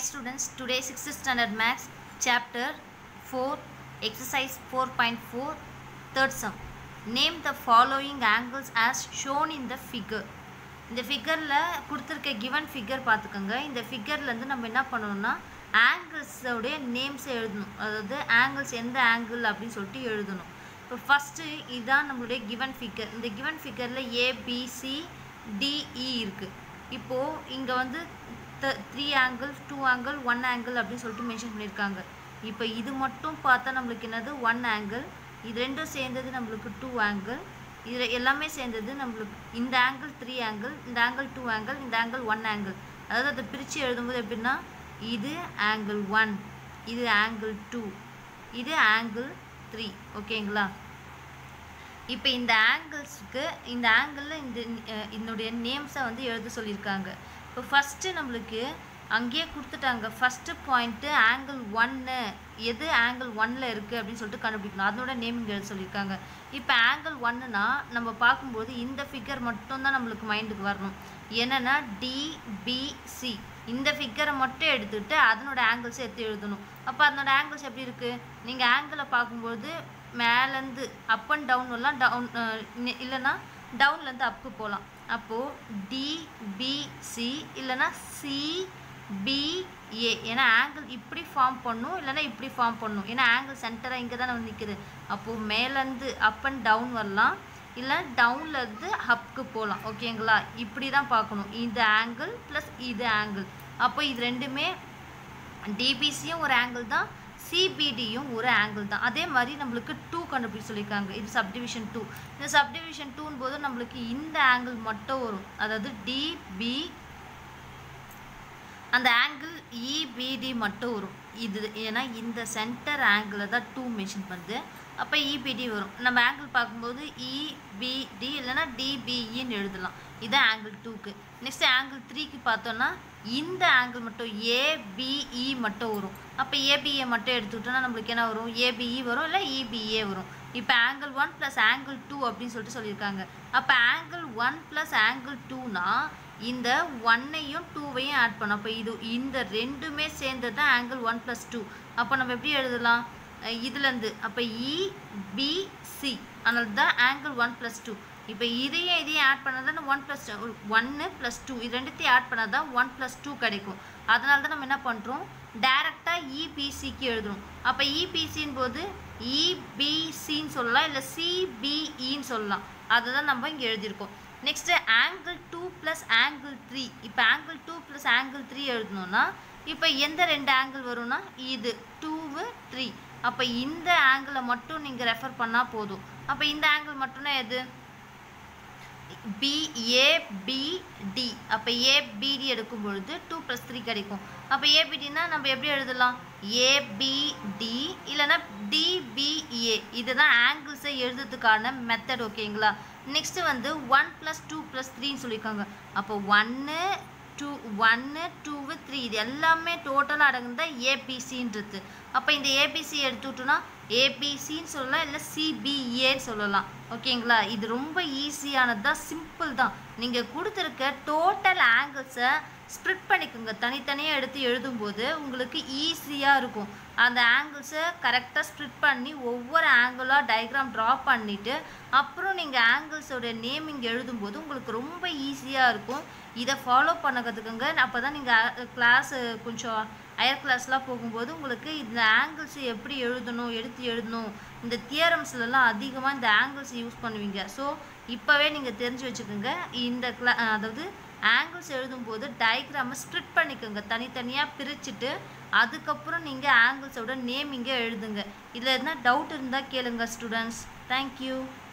students, today 6th standard maths chapter 4 exercise 4.4 third sum. Name the following angles as shown in the figure. இந்த ஃபிகரில் கொடுத்துருக்க given figure பார்த்துக்கோங்க இந்த ஃபிகர்லேருந்து நம்ம என்ன பண்ணணும்னா ஆங்கிள்ஸோடைய நேம்ஸை எழுதணும் அதாவது ஆங்கிள்ஸ் எந்த ஆங்கிள் அப்படின்னு சொல்லிட்டு எழுதணும் இப்போ ஃபஸ்ட்டு இதுதான் நம்மளுடைய கிவன் ஃபிகர் இந்த கிவன் ஃபிகரில் ஏபிசி டிஇ இருக்குது இப்போது இங்கே வந்து three angle two angle one angle அப்படின்னு சொல்லிட்டு மென்ஷன் பண்ணியிருக்காங்க இப்போ இது மட்டும் பார்த்தா நம்மளுக்கு என்னது ஒன் ஆங்கிள் இது ரெண்டும் சேர்ந்தது நம்மளுக்கு டூ ஆங்கிள் இதில் எல்லாமே சேர்ந்தது நம்மளுக்கு இந்த ஆங்கிள் த்ரீ ஆங்கிள் இந்த ஆங்கிள் டூ ஆங்கிள் இந்த ஆங்கிள் ஒன் ஆங்கிள் அதாவது அதை பிரித்து எழுதும்போது எப்படின்னா இது ஆங்கிள் ஒன் இது ஆங்கிள் டூ இது ஆங்கிள் த்ரீ ஓகேங்களா இப்போ இந்த ஆங்கிள்ஸுக்கு இந்த ஆங்கிளில் இந்த அஹ், இதனுடைய நேம்ஸை வந்து எழுத சொல்லியிருக்காங்க இப்போ ஃபஸ்ட்டு நம்மளுக்கு அங்கேயே கொடுத்துட்டாங்க ஃபஸ்ட்டு பாயிண்ட்டு ஆங்கிள் ஒன்று எது ஆங்கிள் ஒன்னில் இருக்குது அப்படின்னு சொல்லிட்டு கண்டுபிடிக்கணும் அதனோட நேமிங் எழுத சொல்லியிருக்காங்க இப்போ ஆங்கிள் ஒன்றுனா நம்ம பார்க்கும்போது இந்த ஃபிகர் மட்டும்தான் நம்மளுக்கு மைண்டுக்கு வரணும் என்னென்னா டிபிசி இந்த ஃபிகரை மட்டும் எடுத்துக்கிட்டு அதனோட ஆங்கிள்ஸ் எடுத்து எழுதணும் அப்போ அதனோட ஆங்கிள்ஸ் எப்படி இருக்குது நீங்கள் ஆங்கிளை பார்க்கும்போது மேலேருந்து அப் அண்ட் டவுன் எல்லாம் டவுன் இல்லைன்னா டவுன்லேருந்து அப்பு போகலாம் அப்போது டிபிசி இல்லைன்னா சிபிஏ ஏன்னா ஆங்கிள் இப்படி ஃபார்ம் பண்ணும் இல்லைன்னா இப்படி ஃபார்ம் பண்ணும் ஏன்னா ஆங்கிள் சென்டராக இங்கே தானே வந்து நிற்குது அப்போது மேலேருந்து அப் அண்ட் டவுன் வரலாம் இல்லை டவுன்லேருந்து அப்க்கு போகலாம் ஓகேங்களா இப்படி தான் பார்க்கணும் இந்த ஆங்கிள் ப்ளஸ் இது ஆங்கிள் அப்போ இது ரெண்டுமே டிபிசியும் ஒரு ஆங்கிள் தான் சிபிடியும் ஒரு ஆங்கிள் தான் அதே மாதிரி நம்மளுக்கு டூ கண்டுபிடிச்சு சொல்லியிருக்காங்க இது சப்டிவிஷன் டூ இந்த சப்டிவிஷன் டூன்னு போது நம்மளுக்கு இந்த ஆங்கிள் மட்டும் வரும் அதாவது டிபி அந்த ஆங்கிள் இபிடி மட்டும் வரும் இது ஏன்னா இந்த சென்டர் ஆங்கிளை தான் டூ மென்ஷன் பண்ணுது அப்போ இபிடி வரும் நம்ம ஆங்கிள் பார்க்கும்போது இபிடி இல்லைன்னா டிபிஇன்னு எழுதலாம் இதான் ஆங்கிள் டூக்கு நெக்ஸ்ட் ஆங்கிள் த்ரீக்கு பார்த்தோன்னா இந்த ஆங்கிள் மட்டும் ஏபிஇ மட்டும் வரும் அப்போ ஏபிஏ மட்டும் எடுத்துக்கிட்டோன்னா நம்மளுக்கு என்ன வரும் ஏபிஇ வரும் இல்லை இபிஏ வரும் இப்போ angle one plus angle two அப்படின்னு சொல்லிட்டு சொல்லியிருக்காங்க அப்போ ஆங்கிள் ஒன் ப்ளஸ் ஆங்கிள் டூனா இந்த ஒன்னையும் டூவையும் ஆட் பண்ணோம் அப்போ இது இந்த ரெண்டுமே சேர்ந்தது தான் ஆங்கிள் ஒன் ப்ளஸ் டூ அப்போ நம்ம எப்படி எழுதலாம் அஹ் இதுலேருந்து அப்போ இபிசி அதனால தான் ஆங்கிள் ஒன் ப்ளஸ் டூ இப்போ இதையும் இதையும் ஆட் பண்ணால் தான் ஒன் ப்ளஸ் ஒன்று ப்ளஸ் டூ இது ரெண்டுத்தையும் ஆட் பண்ணால் தான் ஒன் ப்ளஸ் டூ கிடைக்கும் அதனால தான் நம்ம என்ன பண்ணுறோம் டேரெக்டாக இபிசிக்கு எழுதுறோம் அப்போ இபிசின் போது இபிசின்னு சொல்லலாம் இல்லை சிபிஇன்னு சொல்லலாம் அதை தான் நம்ம இங்கே எழுதியிருக்கோம் next angle two plus angle three இப்போ angle two plus angle three எழுதணும்னா இப்போ எந்த ரெண்டு ஆங்கிள் வரும்னா இது டூவு த்ரீ அப்போ இந்த ஆங்கிளை மட்டும் நீங்கள் ரெஃபர் பண்ணால் போதும் அப்போ இந்த ஆங்கிள் மட்டும்னா எது பிஏபிடி அப்போ ஏபிடி எடுக்கும் பொழுது டூ ப்ளஸ் த்ரீ கிடைக்கும் அப்போ ஏபிடினா நம்ம எப்படி எழுதலாம் ஏபிடி இல்லைன்னா டிபிஏ இதுதான் ஆங்கிள்ஸை எழுதுறதுக்கான மெத்தட் ஓகேங்களா நெக்ஸ்ட்டு வந்து ஒன் ப்ளஸ் டூ ப்ளஸ் த்ரீன்னு சொல்லியிருக்காங்க அப்போ ஒன்று டூ ஒன்று டூவு த்ரீ இது எல்லாமே டோட்டலாக அடங்குது ஏபிசின்றது அப்போ இந்த ஏபிசி எடுத்துக்கிட்டோன்னா ஏபிசின்னு சொல்லலாம் இல்லை சிபிஏன்னு சொல்லலாம் ஓகேங்களா இது ரொம்ப ஈஸியானது தான் சிம்பிள் தான் நீங்கள் கொடுத்துருக்க டோட்டல் ஆங்கிள்ஸை ஸ்ப்ரிட் பண்ணிக்கோங்க தனித்தனியாக எடுத்து எழுதும்போது உங்களுக்கு ஈஸியாக இருக்கும் அந்த ஆங்கிள்ஸை கரெக்டாக ஸ்ப்ரிட் பண்ணி ஒவ்வொரு ஆங்கிளாக டயக்ராம் ட்ரா பண்ணிவிட்டு அப்புறம் நீங்கள் ஆங்கிள்ஸோட நேமிங் எழுதும்போது உங்களுக்கு ரொம்ப ஈஸியாக இருக்கும் இதை ஃபாலோ பண்ண கற்றுக்குங்க அப்போ தான் நீங்கள் கிளாஸு கொஞ்சம் ஹையர் கிளாஸ்லாம் போகும்போது உங்களுக்கு இந்த ஆங்கிள்ஸ் எப்படி எழுதணும் எடுத்து எழுதணும் இந்த தியரம்ஸ்லலாம் அதிகமாக இந்த ஆங்கிள்ஸ் யூஸ் பண்ணுவீங்க ஸோ இப்போவே நீங்கள் தெரிஞ்சு வச்சுக்கோங்க இந்த கிளா அதாவது ஆங்கிள்ஸ் எழுதும்போது டயக்ராமை ஸ்ப்ரிட் பண்ணிக்கோங்க தனித்தனியாக பிரிச்சுட்டு அதுக்கப்புறம் நீங்கள் ஆங்கிள்ஸோட நேமிங்கை எழுதுங்க இதில் எதுனா டவுட் இருந்தால் கேளுங்க ஸ்டூடெண்ட்ஸ் தேங்க்யூ